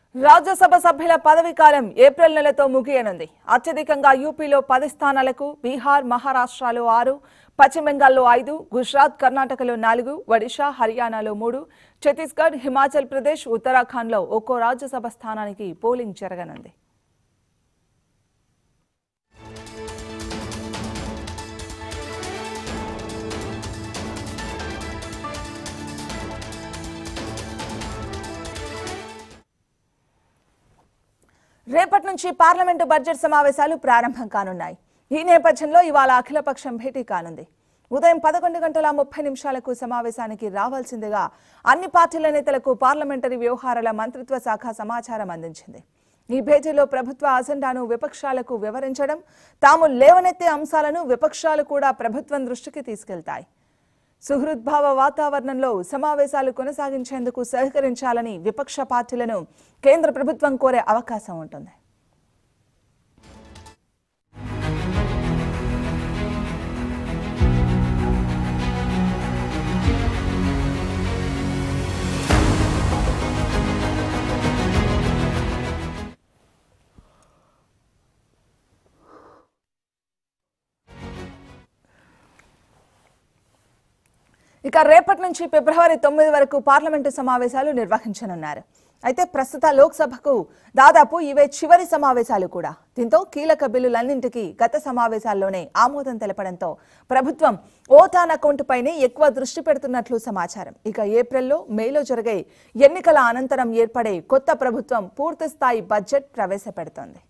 రాజ్యసభ సభ్యుల పదవీ కాలం ఏప్రిల్ నెలతో ముగియనుంది అత్యధికంగా యూపీలో పది స్థానాలకు బీహార్ మహారాష్ట్రలో ఆరు పశ్చిమ బెంగాల్లో ఐదు గుజరాత్ కర్ణాటకలో నాలుగు ఒడిషా హర్యానాలో మూడు ఛత్తీస్గఢ్ హిమాచల్ ప్రదేశ్ ఉత్తరాఖండ్లో ఒక్కో రాజ్యసభ స్థానానికి పోలింగ్ జరగనుంది రేపటి నుంచి పార్లమెంటు బడ్జెట్ సమావేశాలు ప్రారంభం కానున్నాయి ఈ నేపథ్యంలో ఇవాళ అఖిలపక్షం భేటీ కానుంది ఉదయం పదకొండు గంటల ముప్పై నిమిషాలకు సమావేశానికి రావాల్సిందిగా అన్ని పార్టీల నేతలకు పార్లమెంటరీ వ్యవహారాల మంత్రిత్వ శాఖ సమాచారం అందించింది ఈ భేటీలో ప్రభుత్వ అజెండాను విపక్షాలకు వివరించడం తాము లేవనెత్తే అంశాలను విపక్షాలు కూడా ప్రభుత్వం దృష్టికి తీసుకెళ్తాయి సుహృద్భావ వాతావరణంలో సమావేశాలు కొనసాగించేందుకు సహకరించాలని విపక్ష పార్టీలను కేంద్ర ప్రభుత్వం కోరే అవకాశం ఉంటుంది ఇక రేపటి నుంచి ఫిబ్రవరి తొమ్మిది వరకు పార్లమెంటు సమావేశాలు నిర్వహించనున్నారు అయితే ప్రస్తుత లోక్సభకు దాదాపు ఇవే చివరి సమావేశాలు కూడా దీంతో కీలక బిల్లులన్నింటికీ గత సమావేశాల్లోనే ఆమోదం తెలపడంతో ప్రభుత్వం ఓటాన్ అకౌంట్ పైనే ఎక్కువ దృష్టి పెడుతున్నట్లు సమాచారం ఇక ఏప్రిల్లో మేలో జరిగే ఎన్నికల అనంతరం ఏర్పడే కొత్త ప్రభుత్వం పూర్తిస్థాయి బడ్జెట్ ప్రవేశపెడుతోంది